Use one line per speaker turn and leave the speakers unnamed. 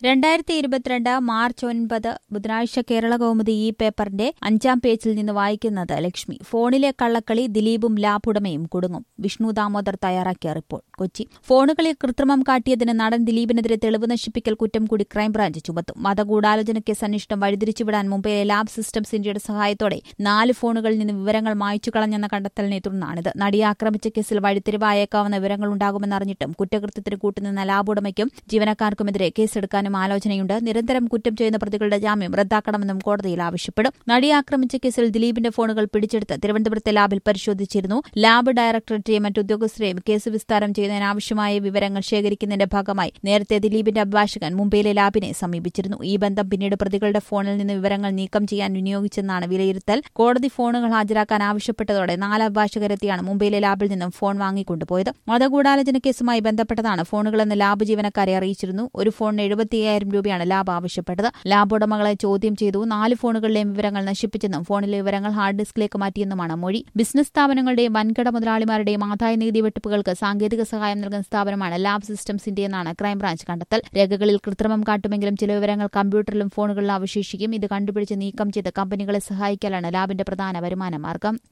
രണ്ടായിരത്തി ഇരുപത്തിരണ്ട് മാർച്ച് ഒൻപത് ബുധനാഴ്ച കേരള കൗമുദി ഈ പേപ്പറിന്റെ അഞ്ചാം പേജിൽ നിന്ന് വായിക്കുന്നത് ലക്ഷ്മി ഫോണിലെ കള്ളക്കളി ദിലീപും ലാബുടമയും കുടുങ്ങും വിഷ്ണു ദാമോദർ തയ്യാറാക്കിയ റിപ്പോർട്ട് കൊച്ചി ഫോണുകളിൽ കൃത്രിമം കാട്ടിയതിന് നടൻ ദിലീപിനെതിരെ തെളിവ് നശിപ്പിക്കൽ കുറ്റം കൂടി ക്രൈംബ്രാഞ്ച് ചുമത്തും മതഗൂഢാലോചന കേസ് അന്വേഷണം വഴിതിരിച്ചുവിടാൻ മുംബൈയിലെ ലാബ് സിസ്റ്റംസ് ഇന്ത്യയുടെ സഹായത്തോടെ നാല് ഫോണുകളിൽ നിന്ന് വിവരങ്ങൾ മായ്ച്ചു കളഞ്ഞെന്ന കണ്ടെത്തലിനെ തുടർന്നാണിത് നടിയെ ആക്രമിച്ച കേസിൽ വഴിത്തിരിവായേക്കാവുന്ന വിവരങ്ങൾ ഉണ്ടാകുമെന്നറിഞ്ഞിട്ടും കുറ്റകൃത്യത്തിന് കൂട്ടുനിന്ന ലാബുടമയ്ക്കും ജീവനക്കാർക്കുമെതിരെ കേസെടുക്കാനും ആലോചനയുണ്ട് നിരന്തരം കുറ്റം ചെയ്യുന്ന പ്രതികളുടെ ജാമ്യം റദ്ദാക്കണമെന്നും കോടതിയിൽ ആവശ്യപ്പെടും നടിയെ ആക്രമിച്ച കേസിൽ ദിലീപിന്റെ ഫോണുകൾ പിടിച്ചെടുത്ത് തിരുവനന്തപുരത്തെ ലാബിൽ പരിശോധിച്ചിരുന്നു ലാബ് ഡയറക്ടറേറ്റെയും മറ്റു ഉദ്യോഗസ്ഥരെയും കേസ് വിസ്താരം ചെയ്യുന്നതിനാവശ്യമായ വിവരങ്ങൾ ശേഖരിക്കുന്നതിന്റെ ഭാഗമായി നേരത്തെ ദിലീപിന്റെ അഭിഭാഷകൻ മുംബൈയിലെ ലാബിനെ സമീപിച്ചിരുന്നു ഈ ബന്ധം പിന്നീട് പ്രതികളുടെ ഫോണിൽ നിന്ന് വിവരങ്ങൾ നീക്കം ചെയ്യാൻ വിനിയോഗിച്ചെന്നാണ് വിലയിരുത്തൽ കോടതി ഫോണുകൾ ഹാജരാക്കാൻ ആവശ്യപ്പെട്ടതോടെ നാല് അഭിഭാഷകരെത്തിയാണ് മുംബൈയിലെ ലാബിൽ നിന്നും ഫോൺ വാങ്ങിക്കൊണ്ടുപോയത് മതഗൂഢാലോചന കേസുമായി ബന്ധപ്പെട്ടതാണ് ഫോണുകളെന്ന് ലാബ് ജീവനക്കാരെ അറിയിച്ചിരുന്നു ഒരു ഫോണിന് എഴുപത്തിയ്യായിരം രൂപയാണ് ലാബ് ആവശ്യപ്പെട്ടത് ലാബ് ഉടമകളെ ചോദ്യം ചെയ്തു നാല് ഫോണുകളിലെയും വിവരങ്ങൾ നശിപ്പിച്ചെന്നും ഫോണിലെ വിവരങ്ങൾ ഹാർഡ് ഡിസ്കിലേക്ക് മാറ്റിയെന്നുമാണ് മൊഴി ബിസിനസ് സ്ഥാപനങ്ങളുടെയും വൻകിട മുതലാളിമാരുടെയും ആദായ നികുതി വെട്ടിപ്പുകൾക്ക് സാങ്കേതിക സഹായം നൽകുന്ന സ്ഥാപനമാണ് ലാബ് സിസ്റ്റംസ് ഇന്ത്യയെന്നാണ് ക്രൈംബ്രാഞ്ച് കണ്ടെത്തൽ രേഖകളിൽ കൃത്രിമം കാട്ടുമെങ്കിലും ചില വിവരങ്ങൾ കമ്പ്യൂട്ടറിലും ഫോണുകളിലും അവശേഷിക്കും ഇത് കണ്ടുപിടിച്ച് നീക്കം ചെയ്ത് കമ്പനികളെ സഹായിക്കലാണ് ലാബിന്റെ പ്രധാന വരുമാന മാർഗം